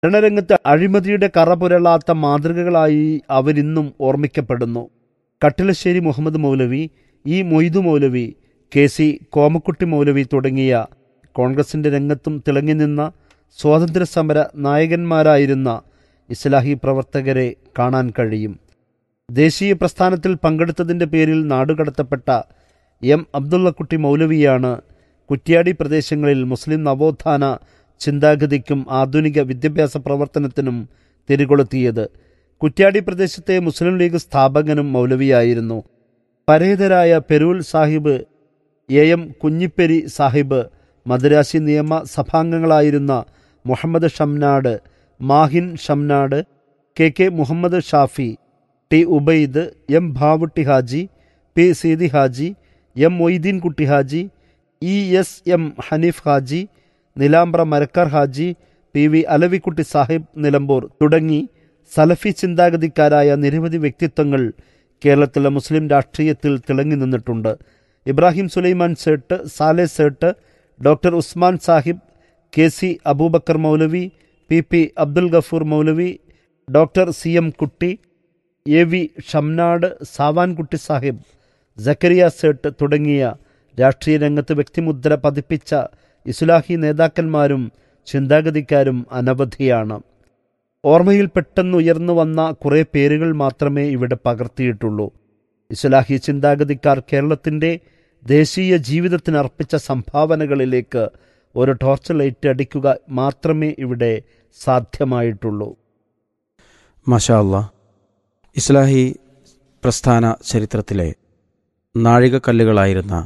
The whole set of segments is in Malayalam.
ഭരണരംഗത്ത് അഴിമതിയുടെ കറപുരളാത്ത മാതൃകകളായി അവരിന്നും ഓർമ്മിക്കപ്പെടുന്നു Kattilassery Muhammad Maulavi E Moidu Maulavi K C Komakkutty Maulavi തുടങ്ങിയ കോൺഗ്രസിന്റെ രംഗത്തും തിളങ്ങി നിന്ന സ്വാതന്ത്ര്യ സമര നായകന്മാരായിരുന്ന ഇസ്ലാഹി പ്രവർത്തകരെ കാണാൻ കഴിയും ദേശീയ പ്രസ്ഥാനത്തിൽ പങ്കെടുത്തതിന്റെ പേരിൽ നാടുകടത്തപ്പെട്ട എം അബ്ദുള്ളക്കുട്ടി മൗലവിയാണ് കുറ്റ്യാടി പ്രദേശങ്ങളിൽ മുസ്ലിം നവോത്ഥാന ചിന്താഗതിക്കും ആധുനിക വിദ്യാഭ്യാസ പ്രവർത്തനത്തിനും തിരികൊളുത്തിയത് കുറ്റ്യാടി പ്രദേശത്തെ മുസ്ലിം ലീഗ് സ്ഥാപകനും മൗലവിയായിരുന്നു പരേതരായ പെരൂൽ സാഹിബ് എ എം കുഞ്ഞിപ്പെരി സാഹിബ് മദ്രാശി നിയമ സഭാംഗങ്ങളായിരുന്ന Muhammad Shamnad Mahin Shamnad K K Muhammad Shafi T Ubaid M Bhavutty Haji P Seethi Haji M Moideen Kutty Haji E S M Hanif Haji Nilambra Marakkar Haji P V Alavikutty Sahib Nilambur തുടങ്ങി സലഫി ചിന്താഗതിക്കാരായ നിരവധി വ്യക്തിത്വങ്ങൾ കേരളത്തിലെ മുസ്ലിം രാഷ്ട്രീയത്തിൽ തിളങ്ങി നിന്നിട്ടുണ്ട് Ibrahim Sulaiman Sait Salay Sait doctor Usman Sahib K C Abubakar Maulavi P P Abdul Gafoor Maulavi doctor C M Kutty A V Shamnad Savankutty Sahib Jakkariya Sait തുടങ്ങിയ രാഷ്ട്രീയ രംഗത്ത് വ്യക്തിമുദ്ര പതിപ്പിച്ച ഇസ്ലാഹി നേതാക്കന്മാരും ചിന്താഗതിക്കാരും അനവധിയാണ് ഓർമ്മയിൽ പെട്ടെന്ന് ഉയർന്നു വന്ന കുറേ പേരുകൾ മാത്രമേ ഇവിടെ പകർത്തിയിട്ടുള്ളൂ ഇസ്ലാഹി ചിന്താഗതിക്കാർ കേരളത്തിൻ്റെ ദേശീയ ജീവിതത്തിന് അർപ്പിച്ച സംഭാവനകളിലേക്ക് ഒരു ടോർച്ച് ലൈറ്റ് അടിക്കുക മാത്രമേ ഇവിടെ സാധ്യമായിട്ടുള്ളൂ മാഷാ അല്ലാ ഇസ്ലാഹി പ്രസ്ഥാന ചരിത്രത്തിലെ നാഴികക്കല്ലുകളായിരുന്ന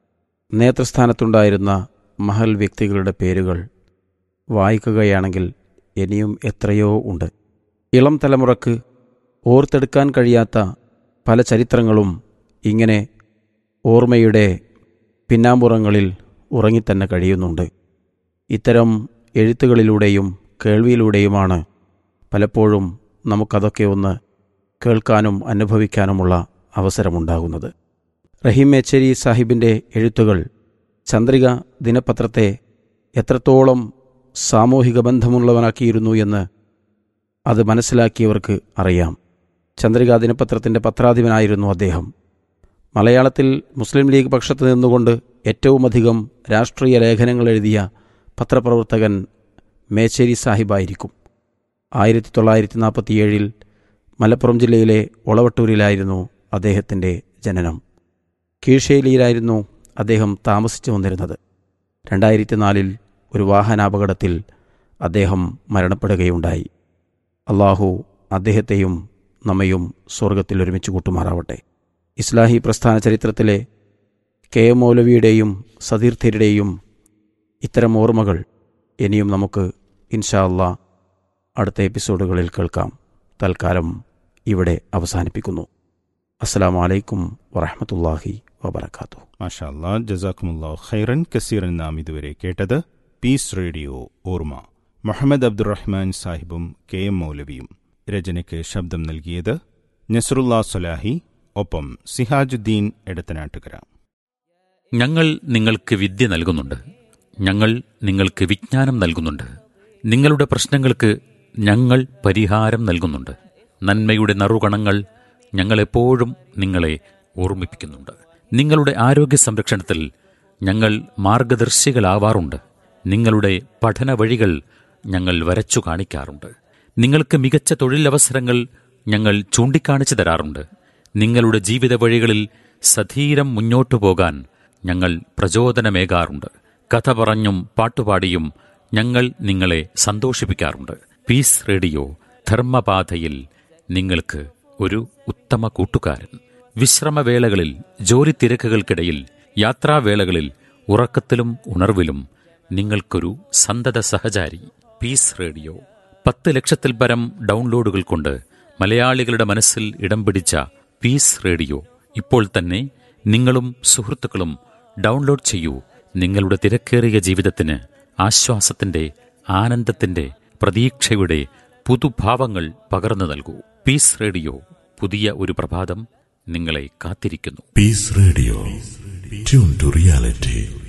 നേതൃസ്ഥാനത്തുണ്ടായിരുന്ന മഹൽ വ്യക്തികളുടെ പേരുകൾ വായിക്കുകയാണെങ്കിൽ ഇനിയും എത്രയോ ഉണ്ട് ഇളം തലമുറക്ക് ഓർത്തെടുക്കാൻ കഴിയാത്ത പല ചരിത്രങ്ങളും ഇങ്ങനെ ഓർമ്മയുടെ പിന്നാമ്പുറങ്ങളിൽ ഉറങ്ങിത്തന്നെ കഴിയുന്നുണ്ട് ഇത്തരം എഴുത്തുകളിലൂടെയും കേൾവിയിലൂടെയുമാണ് പലപ്പോഴും നമുക്കതൊക്കെ ഒന്ന് കേൾക്കാനും അനുഭവിക്കാനുമുള്ള അവസരമുണ്ടാകുന്നത് റഹീം മേച്ചേരി സാഹിബിൻ്റെ എഴുത്തുകൾ ചന്ദ്രിക ദിനപത്രത്തെ എത്രത്തോളം സാമൂഹിക ബന്ധമുള്ളവനാക്കിയിരുന്നു എന്ന് അത് മനസ്സിലാക്കിയവർക്ക് അറിയാം ചന്ദ്രിക ദിനപത്രത്തിൻ്റെ പത്രാധിപനായിരുന്നു അദ്ദേഹം മലയാളത്തിൽ മുസ്ലിം ലീഗ് പക്ഷത്ത് നിന്നുകൊണ്ട് ഏറ്റവുമധികം രാഷ്ട്രീയ ലേഖനങ്ങൾ എഴുതിയ പത്രപ്രവർത്തകൻ മേച്ചേരി സാഹിബായിരിക്കും ആയിരത്തി തൊള്ളായിരത്തി നാൽപ്പത്തിയേഴിൽ മലപ്പുറം ജില്ലയിലെ ഒളവട്ടൂരിലായിരുന്നു അദ്ദേഹത്തിൻ്റെ ജനനം കീഴ്ശേലിയിലായിരുന്നു അദ്ദേഹം താമസിച്ചു വന്നിരുന്നത് രണ്ടായിരത്തി നാലിൽ ഒരു വാഹനാപകടത്തിൽ അദ്ദേഹം മരണപ്പെടുകയുണ്ടായി അള്ളാഹു അദ്ദേഹത്തെയും നമ്മയും സ്വർഗത്തിൽ ഒരുമിച്ച് കൂട്ടുമാറാവട്ടെ ഇസ്ലാഹി പ്രസ്ഥാന ചരിത്രത്തിലെ കെ എം മൗലവിയുടെയും സതീർത്ഥരുടെയും ഇത്തരം ഓർമ്മകൾ ഇനിയും നമുക്ക് ഇൻഷാ അള്ളാ അടുത്ത എപ്പിസോഡുകളിൽ കേൾക്കാം തൽക്കാലം ഇവിടെ അവസാനിപ്പിക്കുന്നു അസ്സാം വലൈക്കും വറഹമത്തല്ലാഹി വബർക്കാത്തു മാഷാ അല്ലാ ജസാഖുമുല്ലാഹു ഖൈറൻ കസീറൻ നാം ഇതുവരെ കേട്ടത് പീസ് റേഡിയോ ഓർമ്മ മുഹമ്മദ് അബ്ദുറഹ്മാൻ സാഹിബും കെ എം മൗലവിയും രചനയ്ക്ക് ശബ്ദം നൽകിയത് നസറുല്ലാ സൊലാഹി ഒപ്പം സിഹാജുദ്ദീൻ എടത്തനാട്ടുകര ഞങ്ങൾ നിങ്ങൾക്ക് വിദ്യ നൽകുന്നുണ്ട് ഞങ്ങൾ നിങ്ങൾക്ക് വിജ്ഞാനം നൽകുന്നുണ്ട് നിങ്ങളുടെ പ്രശ്നങ്ങൾക്ക് ഞങ്ങൾ പരിഹാരം നൽകുന്നുണ്ട് നന്മയുടെ നറുകണങ്ങൾ ഞങ്ങളെപ്പോഴും നിങ്ങളെ ഓർമ്മിപ്പിക്കുന്നുണ്ട് നിങ്ങളുടെ ആരോഗ്യ സംരക്ഷണത്തിൽ ഞങ്ങൾ മാർഗദർശികളാവാറുണ്ട് നിങ്ങളുടെ പഠന വഴികൾ ഞങ്ങൾ വരച്ചു കാണിക്കാറുണ്ട് നിങ്ങൾക്ക് മികച്ച തൊഴിലവസരങ്ങൾ ഞങ്ങൾ ചൂണ്ടിക്കാണിച്ചു തരാറുണ്ട് നിങ്ങളുടെ ജീവിത വഴികളിൽ സധീരം മുന്നോട്ടു പോകാൻ ഞങ്ങൾ പ്രചോദനമേകാറുണ്ട് കഥ പറഞ്ഞും പാട്ടുപാടിയും ഞങ്ങൾ നിങ്ങളെ സന്തോഷിപ്പിക്കാറുണ്ട് പീസ് റേഡിയോ ധർമ്മപാതയിൽ നിങ്ങൾക്ക് ഒരു ഉത്തമ കൂട്ടുകാരൻ വിശ്രമവേളകളിൽ ജോലി തിരക്കുകൾക്കിടയിൽ യാത്രാവേളകളിൽ ഉറക്കത്തിലും ഉണർവിലും നിങ്ങൾക്കൊരു സന്തത സഹചാരി പീസ് റേഡിയോ പത്ത് ലക്ഷത്തിൽ പരം ഡൗൺലോഡുകൾ കൊണ്ട് മലയാളികളുടെ മനസ്സിൽ ഇടം പിടിച്ച പീസ് റേഡിയോ ഇപ്പോൾ തന്നെ നിങ്ങളും സുഹൃത്തുക്കളും ഡൗൺലോഡ് ചെയ്യൂ നിങ്ങളുടെ തിരക്കേറിയ ജീവിതത്തിന് ആശ്വാസത്തിന്റെ ആനന്ദത്തിന്റെ പ്രതീക്ഷയുടെ പുതുഭാവങ്ങൾ പകർന്നു നൽകൂ പീസ് റേഡിയോ പുതിയ ഒരു പ്രഭാതം നിങ്ങളെ കാത്തിരിക്കുന്നു Peace Radio. Tune to reality.